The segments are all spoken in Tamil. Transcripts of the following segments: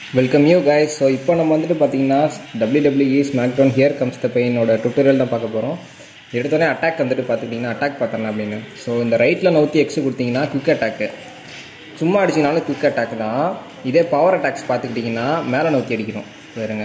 வெல்கம் யூ கைஸ் ஸோ இப்போ நம்ம வந்துட்டு பார்த்தீங்கன்னா WWE SmackDown here comes the பெயினோட டுட்டோரியல் தான் பார்க்க போகிறோம் எடுத்தோடனே அட்டாக் வந்துட்டு பார்த்துக்கிட்டிங்கன்னா அட்டாக் பார்த்தலாம் அப்படின்னு ஸோ இந்த ரைட்டில் நவுத்தி எக்ஸ் கொடுத்தீங்கன்னா குவிக் அட்டாக்கு சும்மா அடிச்சிங்கனாலும் குவிக் அட்டாக் தான் இதே பவர் அட்டாக்ஸ் பார்த்துக்கிட்டிங்கன்னா மேலே நவுத்தி அடிக்கணும் பாருங்க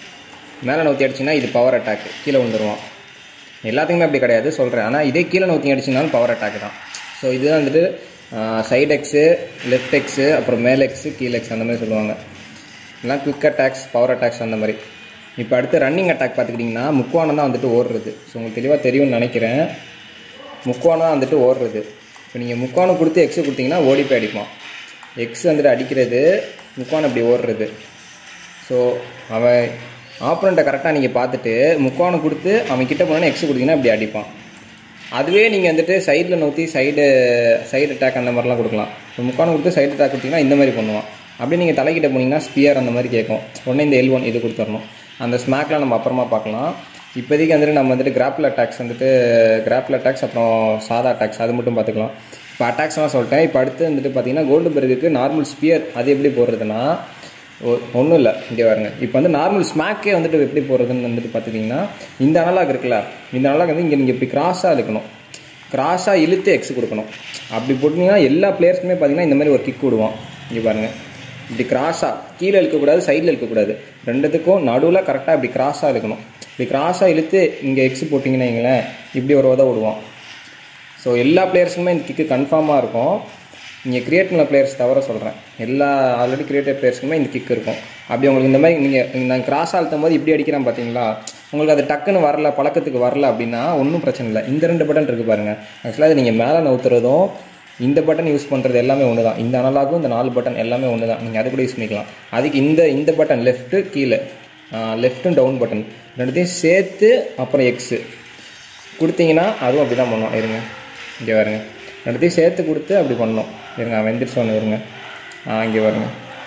மேலே நவுத்தி அடிச்சிங்கன்னா இது பவர் அட்டாக் கீழே விழுந்துருவான் எல்லாத்துக்குமே அப்படி கிடையாது சொல்கிறேன் ஆனால் இதே கீழே நவுத்தி அடிச்சிங்கனாலும் பவர் அட்டாக் தான் ஸோ இதுதான் வந்துட்டு சைடு எக்ஸு லெஃப்ட் எக்ஸு அப்புறம் மேல் எக்ஸு கீழ் எக்ஸ் அந்த மாதிரி சொல்லுவாங்க எல்லாம் குவிக் அட்டாக்ஸ் பவர் அட்டாக்ஸ் அந்த மாதிரி இப்போ அடுத்து ரன்னிங் அட்டாக் பார்த்துக்கிட்டிங்கன்னா முக்கோணம் தான் வந்துட்டு ஓடுறது ஸோ உங்களுக்கு தெளிவாக தெரியும்னு நினைக்கிறேன் முக்கோணம் தான் வந்துட்டு ஓடுறது இப்போ நீங்கள் முக்கோணம் கொடுத்து எக்ஸு கொடுத்தீங்கன்னா ஓடி போய் அடிப்பான் எக்ஸ் வந்துட்டு அடிக்கிறது முக்கோணம் இப்படி ஓடுறது ஸோ அவன் ஆப்பனண்ட்டை கரெக்டாக நீங்கள் பார்த்துட்டு முக்கோணம் கொடுத்து அவன் கிட்ட போனோன்னா எக்ஸ் கொடுத்தீங்கன்னா இப்படி அடிப்பான் அதுவே நீங்கள் வந்துட்டு சைடில் நோத்தி சைடு சைடு அட்டாக் அந்த மாதிரிலாம் கொடுக்கலாம் இப்போ முக்கான கொடுத்து சைடு அட்டாக் கொடுத்தீங்கன்னா இந்த மாதிரி பண்ணுவான் அப்படியே நீங்கள் தலைக்கிட்ட போனீங்கன்னா ஸ்பியர் அந்த மாதிரி கேட்கும் உடனே இந்த எல் ஒன் இது கொடுத்துடணும் அந்த ஸ்மாக்லாம் நம்ம அப்புறமா பார்க்கலாம் இப்போதைக்கு வந்துட்டு நம்ம வந்துட்டு கிராப்பிள் அட்டாக்ஸ் வந்துட்டு கிராப்பிள் அட்டாக்ஸ் அப்புறம் சாதா அட்டாக்ஸ் அது மட்டும் பார்த்துக்கலாம் இப்போ அட்டாக்ஸ்லாம் சொல்லிட்டேன் இப்போ அடுத்து வந்துட்டு பார்த்தீங்கன்னா கோல்டு பெர்குக்கு நார்மல் ஸ்பியர் அது எப்படி போடுறதுன்னா ஒன்றும் இல்லை இங்கே பாருங்க இப்போ வந்து நார்மல் ஸ்மாக்கே வந்துட்டு எப்படி போடுறதுன்னு வந்துட்டு பார்த்துக்கிட்டிங்கன்னா இந்த அனலாக் இருக்குல்ல இந்த அனலாக் வந்து இங்கே நீங்கள் இப்படி கிராஸாக இழுக்கணும் கிராஸாக இழுத்து எக்ஸ் கொடுக்கணும் அப்படி போட்டிங்கன்னா எல்லா பிளேயர்ஸுமே பார்த்தீங்கன்னா இந்த மாதிரி ஒரு கிக் விடுவான் இங்கே பாருங்கள் இப்படி கிராஸாக கீழே இழுக்கக்கூடாது சைடில் இழுக்கக்கூடாது ரெண்டுத்துக்கும் நடுவில் கரெக்டாக இப்படி கிராஸாக இழுக்கணும் இப்படி கிராஸாக இழுத்து இங்கே எக்ஸ் போட்டிங்கன்னா வைங்களேன் இப்படி ஒரு உதவ விடுவான் ஸோ எல்லா பிளேயர்ஸுக்குமே இந்த கிக்கு கன்ஃபார்மாக இருக்கும் நீங்கள் கிரியேட் பண்ண பிளேயர்ஸ் தவிர சொல்கிறேன் எல்லா ஆல்ரெடி கிரியேட்டட் பிளேயர்ஸ்க்குமே இந்த கிக் இருக்கும் அப்படி உங்களுக்கு இந்த மாதிரி நீங்கள் நான் கிராஸ் அழுத்தும் போது இப்படி அடிக்கிறேன் பார்த்தீங்களா உங்களுக்கு அது டக்குன்னு வரல பழக்கத்துக்கு வரல அப்படின்னா ஒன்றும் பிரச்சனை இல்லை இந்த ரெண்டு பட்டன் இருக்குது பாருங்கள் ஆக்சுவலாக அது நீங்கள் மேலே நவுத்துறதும் இந்த பட்டன் யூஸ் பண்ணுறது எல்லாமே ஒன்று தான் இந்த அனலாகும் இந்த நாலு பட்டன் எல்லாமே ஒன்று தான் நீங்கள் அது கூட யூஸ் பண்ணிக்கலாம் அதுக்கு இந்த இந்த பட்டன் லெஃப்ட்டு கீழே லெஃப்ட்டும் டவுன் பட்டன் ரெண்டுத்தையும் சேர்த்து அப்புறம் எக்ஸு கொடுத்தீங்கன்னா அதுவும் அப்படி தான் பண்ணுவோம் இருங்க இங்கே வருங்க ரெண்டுத்தையும் சேர்த்து கொடுத்து அப்படி பண்ணோம் இருங்க அவன் எந்திரிச்சு ஒன்று இருங்க ஆ இங்கே வருங்க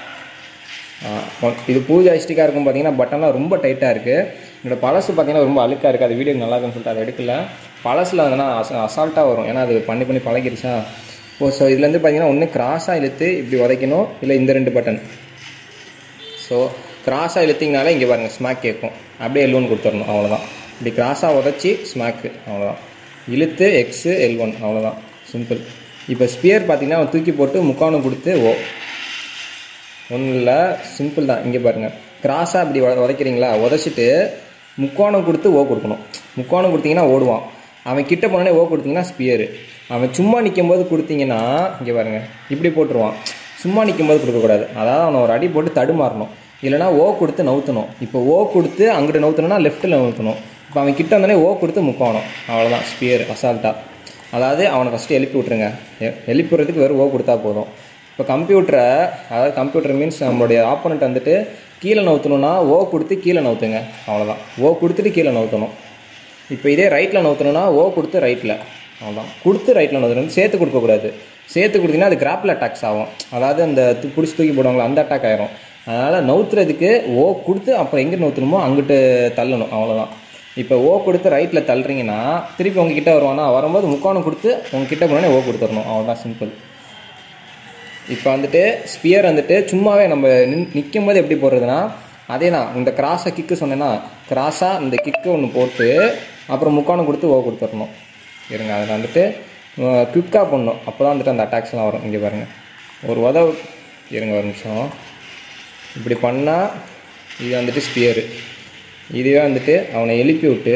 இது பூஜை ஐஸ்டிக்காக இருக்கும் பார்த்தீங்கன்னா பட்டன்லாம் ரொம்ப டைட்டாக இருக்குது என்னோட பழசு பார்த்தீங்கன்னா ரொம்ப அழுக்காக இருக்குது அது வீடியோ நல்லா இருக்குன்னு சொல்லிட்டு அதை எடுக்கல பழசில் வந்துன்னா அச அசால்ட்டாக வரும் ஏன்னா அது பண்ணி பண்ணி பழகிருச்சா ஓ ஸோ இதுலேருந்து பார்த்தீங்கன்னா ஒன்று கிராஸாக இழுத்து இப்படி உதைக்கணும் இல்லை இந்த ரெண்டு பட்டன் ஸோ கிராஸாக இழுத்திங்கனாலே இங்கே பாருங்கள் ஸ்மாக் கேட்கும் அப்படியே எல் ஒன் கொடுத்துடணும் அவ்வளோதான் இப்படி கிராஸாக உதச்சி ஸ்மாக்கு அவ்வளோதான் இழுத்து எக்ஸு எல் ஒன் அவ்வளோதான் சிம்பிள் இப்போ ஸ்பியர் பார்த்தீங்கன்னா அவன் தூக்கி போட்டு முக்கானம் கொடுத்து ஓ ஒன்றும் இல்லை சிம்பிள் தான் இங்கே பாருங்கள் கிராஸாக இப்படி உதைக்கிறீங்களா உதச்சிட்டு முக்கோணம் கொடுத்து ஓ கொடுக்கணும் முக்கோணம் கொடுத்தீங்கன்னா ஓடுவான் அவன் கிட்ட போனோடனே ஓ கொடுத்தீங்கன்னா ஸ்பியரு அவன் சும்மா நிற்கும் போது கொடுத்தீங்கன்னா இங்கே பாருங்கள் இப்படி போட்டுருவான் சும்மா நிற்கும் போது கொடுக்கக்கூடாது அதாவது அவனை ஒரு அடி போட்டு தடுமாறணும் இல்லைனா ஓ கொடுத்து நவுத்தணும் இப்போ ஓ கொடுத்து அங்கிட்டு நவுத்தணும்னா லெஃப்ட்டில் நவுத்தணும் இப்போ அவன் கிட்ட வந்தோடனே ஓ கொடுத்து முக்கோணம் அவ்வளோதான் ஸ்பியர் அசால்ட்டாக அதாவது அவனை ஃபஸ்ட்டு எழுப்பி விட்ருங்க எழுப்பி விட்றதுக்கு வெறும் ஓ கொடுத்தா போதும் இப்போ கம்ப்யூட்டரை அதாவது கம்ப்யூட்டர் மீன்ஸ் நம்மளுடைய ஆப்போனண்ட் வந்துட்டு கீழே நவுத்தணும்னா ஓ கொடுத்து கீழே நவுத்துங்க அவ்வளோதான் ஓ கொடுத்துட்டு கீழே நவுத்தணும் இப்போ இதே ரைட்டில் நவுத்தணும்னா ஓ கொடுத்து ரைட்டில் அவ்வளோதான் கொடுத்து ரைட்டில் நவுத்தணும் சேர்த்து கொடுக்கக்கூடாது சேர்த்து கொடுத்தீங்கன்னா அது கிராப்பில் அட்டாக்ஸ் ஆகும் அதாவது அந்த பிடிச்சி தூக்கி போடுவாங்களா அந்த அட்டாக் ஆயிரும் அதனால் நவுத்துறதுக்கு ஓ கொடுத்து அப்புறம் எங்கே நவுத்தணுமோ அங்கிட்டு தள்ளணும் அவ்வளோதான் இப்போ ஓ கொடுத்து ரைட்டில் தள்ளுறீங்கன்னா திருப்பி உங்ககிட்ட வருவானா வரும்போது முக்கோணம் கொடுத்து உங்ககிட்ட போனோடனே ஓ கொடுத்துடணும் அவ்வளோதான் சிம்பிள் இப்போ வந்துட்டு ஸ்பியர் வந்துட்டு சும்மாவே நம்ம நின் நிற்கும் போது எப்படி போடுறதுன்னா அதே தான் இந்த கிராஸை கிக்கு சொன்னேன்னா கிராஸாக இந்த கிக்கு ஒன்று போட்டு அப்புறம் முக்கோணம் கொடுத்து ஓ கொடுத்துடணும் இருங்க அதில் வந்துட்டு குவிக்காக பண்ணணும் அப்போ தான் வந்துட்டு அந்த அட்டாக்ஸ்லாம் வரும் இங்கே பாருங்கள் ஒரு உதவு இருங்க ஒரு நிமிஷம் இப்படி பண்ணால் இது வந்துட்டு ஸ்பியரு இதுவே வந்துட்டு அவனை எழுப்பி விட்டு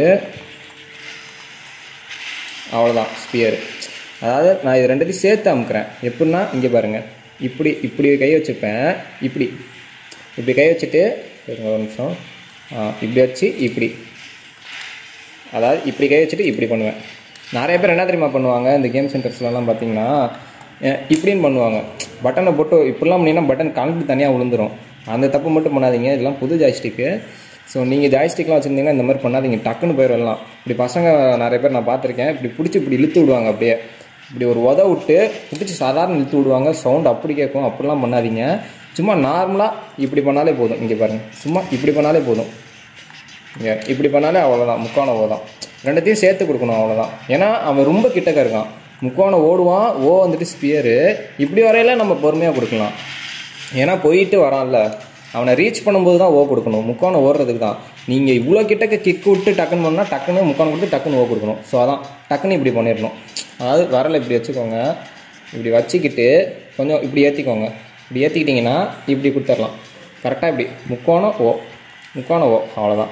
அவ்வளோதான் ஸ்பியரு அதாவது நான் இது ரெண்டுத்தையும் சேர்த்து அமுக்கிறேன் எப்படின்னா இங்கே பாருங்கள் இப்படி இப்படி கை வச்சுப்பேன் இப்படி இப்படி கை வச்சுட்டு ஒரு நிமிஷம் இப்படி வச்சு இப்படி அதாவது இப்படி கை வச்சுட்டு இப்படி பண்ணுவேன் நிறைய பேர் என்ன தெரியுமா பண்ணுவாங்க இந்த கேம் சென்டர்ஸ்லலாம் பார்த்தீங்கன்னா இப்படின்னு பண்ணுவாங்க பட்டனை போட்டு இப்படிலாம் பண்ணிங்கன்னா பட்டன் கலந்து தனியாக விழுந்துடும் அந்த தப்பு மட்டும் பண்ணாதீங்க இதெல்லாம் புது ஜாய்ஸ்டிக்கு ஸோ நீங்கள் ஜாய்ஸ்டிக்லாம் வச்சுருந்தீங்கன்னா இந்த மாதிரி பண்ணாதீங்க டக்குன்னு போயிடலாம் இப்படி பசங்க நிறைய பேர் நான் பார்த்துருக்கேன் இப்படி பிடிச்சி இப்படி இழுத்து விடுவாங்க அப்படியே இப்படி ஒரு உத விட்டு பிடிச்சி சாதாரண இழுத்து விடுவாங்க சவுண்ட் அப்படி கேட்கும் அப்படிலாம் பண்ணாதீங்க சும்மா நார்மலாக இப்படி பண்ணாலே போதும் இங்கே பாருங்கள் சும்மா இப்படி பண்ணாலே போதும் இங்கே இப்படி பண்ணாலே அவ்வளோதான் முக்கான ஓதான் ரெண்டுத்தையும் சேர்த்து கொடுக்கணும் அவ்வளோதான் ஏன்னா அவன் ரொம்ப கிட்டக்க இருக்கான் முக்கோணம் ஓடுவான் ஓ வந்துட்டு ஸ்பியரு இப்படி வரையில நம்ம பொறுமையாக கொடுக்கலாம் ஏன்னா போயிட்டு வரான்ல அவனை ரீச் பண்ணும்போது தான் ஓ கொடுக்கணும் முக்கோணம் ஓடுறதுக்கு தான் நீங்கள் இவ்வளோ கிட்டக்க கிக் விட்டு டக்குன்னு பண்ணால் டக்குன்னு முக்கோணம் கொடுத்து டக்குன்னு ஓ கொடுக்கணும் ஸோ அதான் டக்குன்னு இப்படி பண்ணிடணும் அதாவது வரலை இப்படி வச்சுக்கோங்க இப்படி வச்சுக்கிட்டு கொஞ்சம் இப்படி ஏற்றிக்கோங்க இப்படி ஏற்றிக்கிட்டிங்கன்னா இப்படி கொடுத்துடலாம் கரெக்டாக இப்படி முக்கோணம் ஓ முக்கோணம் ஓ அவ்வளோதான்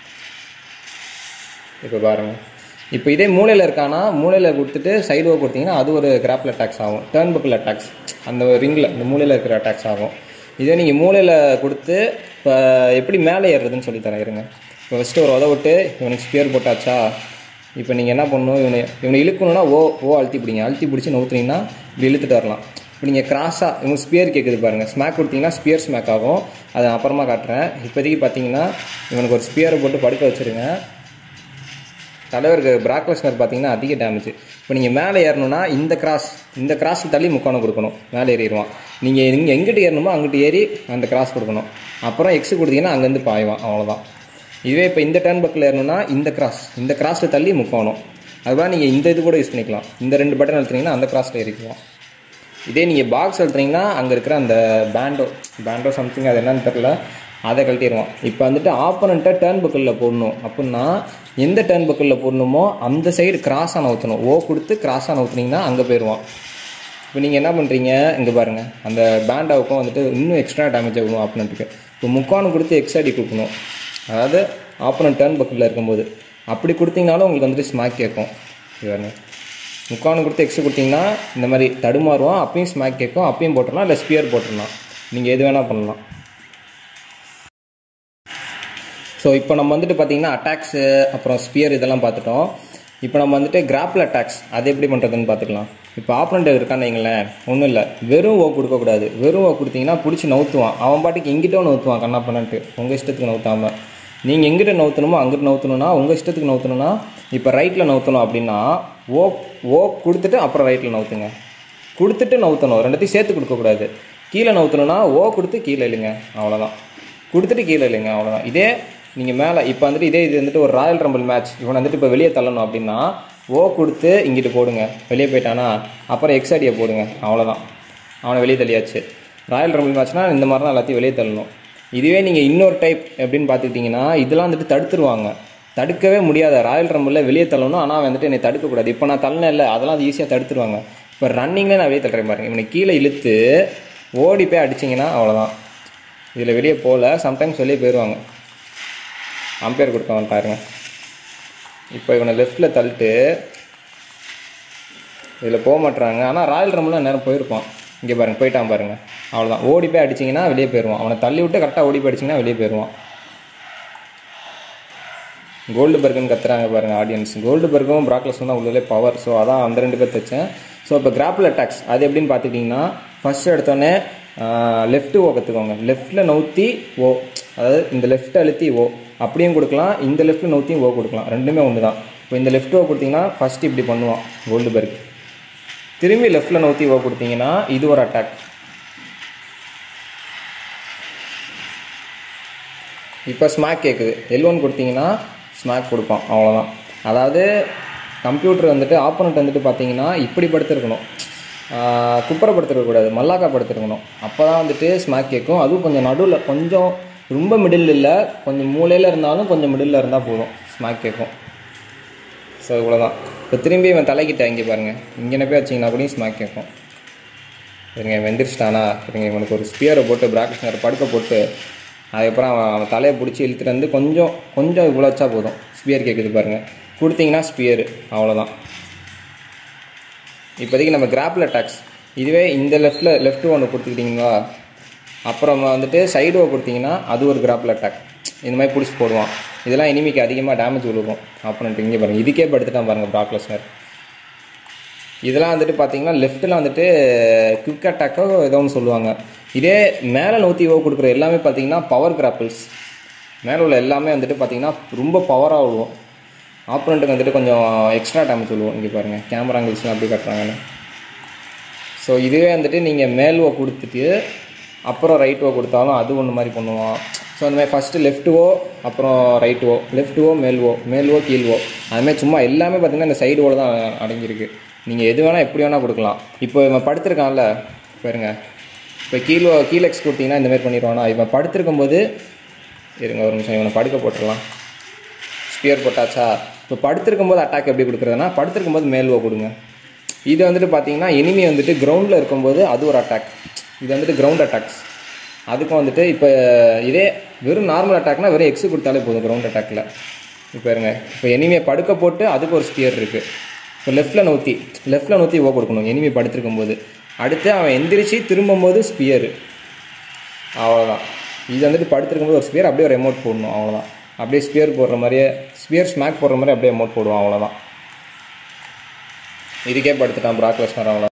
இப்போ பாருங்கள் இப்போ இதே மூலையில் இருக்கானா மூலையில் கொடுத்துட்டு சைடு ஓ கொடுத்தீங்கன்னா அது ஒரு கிராப்பில் அட்டாக்ஸ் ஆகும் டேர்ன் பக்கில் அட்டாக்ஸ் அந்த ரிங்கில் இந்த மூலையில் இருக்கிற அட்டாக்ஸ் ஆகும் இதே நீங்கள் மூலையில் கொடுத்து இப்போ எப்படி மேலே ஏறுறதுன்னு சொல்லி தரேன் இருங்க இப்போ ஃபஸ்ட்டு ஒரு உதவ விட்டு இவனுக்கு ஸ்பியர் போட்டாச்சா இப்போ நீங்கள் என்ன பண்ணணும் இவனை இவனை இழுக்கணும்னா ஓ ஓ அழுத்தி பிடிங்க அழுத்தி பிடிச்சி நவுத்துனீங்கன்னா இப்படி இழுத்துட்டு வரலாம் இப்போ நீங்கள் கிராஸாக இவங்க ஸ்பியர் கேட்குது பாருங்கள் ஸ்மேக் கொடுத்தீங்கன்னா ஸ்பியர் ஸ்மேக் ஆகும் அதை நான் அப்புறமா காட்டுறேன் இப்போதைக்கு பார்த்தீங்கன்னா இவனுக்கு ஒரு ஸ்பியரை போட்டு படுக்க வச்சுருங்க தலைவருக்கு பிராக்லஸ்னர் பார்த்தீங்கன்னா அதிக டேமேஜ் இப்போ நீங்கள் மேலே ஏறணும்னா இந்த கிராஸ் இந்த கிராஸ் தள்ளி முக்கோணம் கொடுக்கணும் மேலே ஏறிடுவான் நீங்கள் இங்கே எங்கிட்டு ஏறணுமோ அங்கிட்டு ஏறி அந்த கிராஸ் கொடுக்கணும் அப்புறம் எக்ஸ் கொடுத்தீங்கன்னா அங்கேருந்து பாய்வான் அவ்வளோதான் இதுவே இப்போ இந்த டர்ன் பக்கில் ஏறணும்னா இந்த கிராஸ் இந்த கிராஸில் தள்ளி முக்கோணம் அதுதான் நீங்கள் இந்த இது கூட யூஸ் பண்ணிக்கலாம் இந்த ரெண்டு பட்டன் அழுத்துனீங்கன்னா அந்த கிராஸில் ஏறிக்குவோம் இதே நீங்கள் பாக்ஸ் அழுத்துனீங்கன்னா அங்கே இருக்கிற அந்த பேண்டோ பேண்டோ சம்திங் அது என்னன்னு தெரில அதை கழட்டிடுவோம் இப்போ வந்துட்டு ஆப்பனண்ட்டை டேர்ன் பக்கலில் போடணும் அப்படின்னா எந்த டேர்ன் பக்கலில் போடணுமோ அந்த சைடு கிராஸாக நவுத்தணும் ஓ கொடுத்து கிராஸாக நவுத்துனீங்கன்னா அங்கே போயிடுவான் இப்போ நீங்கள் என்ன பண்ணுறீங்க இங்கே பாருங்கள் அந்த பேண்டாவுக்கும் வந்துட்டு இன்னும் எக்ஸ்ட்ரா டேமேஜ் ஆகணும் ஆப்பனண்ட்டுக்கு இப்போ முக்கானம் கொடுத்து எக்ஸ் அடி கொடுக்கணும் அதாவது ஆப்பனண்ட் டேர்ன் பக்கலில் இருக்கும்போது அப்படி கொடுத்தீங்கனாலும் உங்களுக்கு வந்துட்டு ஸ்மாக் கேட்கும் இது பாருங்க முக்கானம் கொடுத்து எக்ஸ் கொடுத்தீங்கன்னா இந்த மாதிரி தடுமாறுவோம் அப்பயும் ஸ்மாக் கேட்கும் அப்பயும் போட்டுடலாம் இல்லை ஸ்பியர் போட்டுடலாம் நீங்கள் எது வேணால் பண்ணலாம் ஸோ இப்போ நம்ம வந்துட்டு பார்த்தீங்கன்னா அட்டாக்ஸு அப்புறம் ஸ்பியர் இதெல்லாம் பார்த்துட்டோம் இப்போ நம்ம வந்துட்டு கிராப்பில் அட்டாக்ஸ் அது எப்படி பண்ணுறதுன்னு பார்த்துக்கலாம் இப்போ ஆப்பனண்ட் இருக்கான்னு வைங்களேன் ஒன்றும் இல்லை வெறும் ஓ கொடுக்கக்கூடாது வெறும் ஓ கொடுத்தீங்கன்னா பிடிச்சி நவுத்துவான் அவன் பாட்டுக்கு எங்கிட்ட நவுத்துவான் கண்ணா பண்ணன்ட்டு உங்கள் இஷ்டத்துக்கு நவுத்தாமல் நீங்கள் எங்கிட்ட நவுத்தணுமோ அங்கிட்டு நவுத்தணும்னா உங்கள் இஷ்டத்துக்கு நவுத்தணும்னா இப்போ ரைட்டில் நவுத்தணும் அப்படின்னா ஓ ஓ கொடுத்துட்டு அப்புறம் ரைட்டில் நவுத்துங்க கொடுத்துட்டு நவுத்தணும் ரெண்டுத்தையும் சேர்த்து கொடுக்கக்கூடாது கீழே நவுத்தணும்னா ஓ கொடுத்து கீழே இல்லைங்க அவ்வளோதான் கொடுத்துட்டு கீழே இல்லைங்க அவ்வளோதான் இதே நீங்கள் மேலே இப்போ வந்துட்டு இதே இது வந்துட்டு ஒரு ராயல் ரம்பிள் மேட்ச் இவன் வந்துட்டு இப்போ வெளியே தள்ளணும் அப்படின்னா ஓ கொடுத்து இங்கிட்டு போடுங்க வெளியே போயிட்டானா அப்புறம் எக்ஸ் அடியை போடுங்க அவ்வளோதான் அவனை வெளியே தள்ளியாச்சு ராயல் ரம்பிள் மேட்ச்னா இந்த மாதிரி தான் எல்லாத்தையும் வெளியே தள்ளணும் இதுவே நீங்கள் இன்னொரு டைப் எப்படின்னு பார்த்துக்கிட்டிங்கன்னா இதெல்லாம் வந்துட்டு தடுத்துருவாங்க தடுக்கவே முடியாத ராயல் ரம்பிளில் வெளியே தள்ளணும் ஆனால் அவன் வந்துட்டு என்னை தடுக்கக்கூடாது இப்போ நான் தள்ளனே இல்லை அதெல்லாம் அது ஈஸியாக தடுத்துருவாங்க இப்போ ரன்னிங்கில் நான் வெளியே தள்ளுறேன் பாருங்க இவனை கீழே இழுத்து ஓடி போய் அடிச்சிங்கன்னா அவ்வளோதான் இதில் வெளியே போகல சம்டைம்ஸ் வெளியே போயிடுவாங்க அம்பையர் கொடுத்தவன் பாருங்க இப்போ இவனை லெஃப்டில் தள்ளிட்டு இதில் போக மாட்டுறாங்க ஆனால் ராயல் ரம்லாம் நேரம் போயிருப்பான் இங்கே பாருங்க போயிட்டான் பாருங்க அவ்வளோதான் ஓடி போய் அடிச்சிங்கன்னா வெளியே போயிடுவான் அவனை தள்ளி விட்டு கரெக்டாக ஓடி போய் அடிச்சிங்கன்னா வெளியே போயிடுவான் கோல்டு பர்கன் கத்துறாங்க பாருங்க ஆடியன்ஸ் கோல்டு பர்கும் ப்ராக்லஸும் தான் உள்ளே பவர் ஸோ அதான் அந்த ரெண்டு பேர் தைச்சேன் ஸோ இப்போ கிராப்பில் அட்டாக்ஸ் அது எப்படின்னு பார்த்துக்கிட்டிங்கன்னா ஃபர்ஸ்ட் எடுத்தோடனே லெஃப்ட் ஓ கற்றுக்கோங்க லெஃப்ட்டில் நவுத்தி ஓ அதாவது இந்த லெஃப்ட் அழுத்தி ஓ அப்படியும் கொடுக்கலாம் இந்த லெஃப்ட் நவுத்தியும் ஓ கொடுக்கலாம் ரெண்டுமே ஒன்று தான் இப்போ இந்த லெஃப்ட் ஓ கொடுத்தீங்கன்னா ஃபர்ஸ்ட் இப்படி பண்ணுவான் கோல்டு பர்க் திரும்பி லெஃப்ட்டில் நவுத்தி ஓ கொடுத்தீங்கன்னா இது ஒரு அட்டாக் இப்போ ஸ்மாக் கேட்குது எல் ஒன் கொடுத்தீங்கன்னா ஸ்மாக் கொடுப்பான் அவ்வளோதான் அதாவது கம்ப்யூட்டர் வந்துட்டு ஆப்போனண்ட் வந்துட்டு பார்த்தீங்கன்னா இப்படி படுத்திருக்கணும் ஆஹ் குப்புற படுத்திருக்கக்கூடாது மல்லாக்கா படுத்திருக்கணும் அப்போ தான் வந்துட்டு ஸ்மாக் கேட்கும் அதுவும் கொஞ்சம் நடுவில் கொஞ்சம் ரொம்ப மிடில் இல்லை கொஞ்சம் மூலையில் இருந்தாலும் கொஞ்சம் மிடில் இருந்தால் போதும் ஸ்மாக் கேட்கும் ஸோ இவ்வளோதான் இப்போ திரும்பி இவன் தலைக்கிட்ட இங்கே பாருங்கள் இங்கே போய் வச்சிங்கன்னா கூட ஸ்மாக் கேட்கும் இருங்க வெந்திரிச்சிட்டானா இருங்க இவனுக்கு ஒரு ஸ்பியரை போட்டு பிராக்டிஸ் படுக்க போட்டு அதுக்கப்புறம் அவன் அவன் தலையை பிடிச்சி இழுத்துட்டு வந்து கொஞ்சம் கொஞ்சம் இவ்வளோ வச்சா போதும் ஸ்பியர் கேட்குது பாருங்கள் கொடுத்தீங்கன்னா ஸ்பியர் அவ்வளோதான் இப்போதைக்கு நம்ம கிராப்பில் அட்டாக்ஸ் இதுவே இந்த லெஃப்ட்டில் லெஃப்ட் ஒன்று கொடுத்துக்கிட்டிங்களா அப்புறம் வந்துட்டு சைடு கொடுத்தீங்கன்னா அது ஒரு கிராப்பில் அட்டாக் இந்த மாதிரி பிடிச்சி போடுவான் இதெல்லாம் இனிமிக்கு அதிகமாக டேமேஜ் விழுகும் ஆப்போனண்ட் இங்கே பாருங்கள் இதுக்கே படுத்துட்டான் பாருங்கள் ப்ராக்லஸ்னர் இதெல்லாம் வந்துட்டு பார்த்தீங்கன்னா லெஃப்ட்டில் வந்துட்டு குவிக் அட்டாக்கோ ஏதோ ஒன்று சொல்லுவாங்க இதே மேலே நூற்றி ஓ கொடுக்குற எல்லாமே பார்த்தீங்கன்னா பவர் கிராப்பிள்ஸ் மேலே உள்ள எல்லாமே வந்துட்டு பார்த்தீங்கன்னா ரொம்ப பவராக விழுவோம் ஆப்போனண்ட்டுக்கு வந்துட்டு கொஞ்சம் எக்ஸ்ட்ரா டேமேஜ் விழுவோம் இங்கே பாருங்கள் கேமரா ஆங்கிள்ஸ்லாம் அப்படி காட்டுறாங்கன்னு ஸோ இதுவே வந்துட்டு நீங்கள் மேல் ஓ கொடுத்துட்டு அப்புறம் ரைட் ஓ கொடுத்தாலும் அது ஒன்று மாதிரி பண்ணுவான் ஸோ அந்த மாதிரி ஃபஸ்ட்டு லெஃப்ட் ஓ அப்புறம் ரைட் ஓ லெஃப்ட் ஓ மேல் ஓ மேல் ஓ கீழ் ஓ அதுமாதிரி சும்மா எல்லாமே பார்த்தீங்கன்னா இந்த சைடு ஓட தான் அடங்கியிருக்கு நீங்கள் எது வேணால் எப்படி வேணால் கொடுக்கலாம் இப்போ இவன் படுத்திருக்கான்ல பாருங்க இப்போ கீழே கீழே எக்ஸ் கொடுத்தீங்கன்னா இந்த மாதிரி பண்ணிடுவானா இவன் படுத்திருக்கும் போது இருங்க ஒரு நிமிஷம் இவனை படுக்க போட்டுடலாம் ஸ்பியர் போட்டாச்சா இப்போ படுத்திருக்கும் போது அட்டாக் எப்படி கொடுக்குறதுனா படுத்திருக்கும் போது மேல்வோ கொடுங்க இது வந்துட்டு பார்த்தீங்கன்னா எனிமி வந்துட்டு கிரவுண்டில் இருக்கும்போது அது ஒரு அட்டாக் இது வந்துட்டு கிரவுண்ட் அட்டாக்ஸ் அதுக்கும் வந்துட்டு இப்போ இதே வெறும் நார்மல் அட்டாக்னா வெறும் எக்ஸ் கொடுத்தாலே போதும் கிரவுண்ட் அட்டாக்ல இப்போ இருங்க இப்போ எனிமியை படுக்க போட்டு அதுக்கு ஒரு ஸ்பியர் இருக்குது இப்போ லெஃப்ட்டில் நூற்றி லெஃப்ட்டில் நூற்றி ஓ கொடுக்கணும் எனிமி படுத்திருக்கும் போது அடுத்து அவன் எந்திரிச்சு திரும்பும்போது ஸ்பியரு அவ்வளோதான் இது வந்துட்டு படுத்திருக்கும்போது ஒரு ஸ்பியர் அப்படியே ஒரு எமௌண்ட் போடணும் அவ்வளோதான் அப்படியே ஸ்பியர் போடுற மாதிரியே ஸ்பியர் ஸ்மாக் போடுற மாதிரி அப்படியே எமௌண்ட் போடுவோம் அவ்வளோதான் இதுக்கே படுத்துட்டான் ப்ராக் லெஸ்னர் அவ்வளோ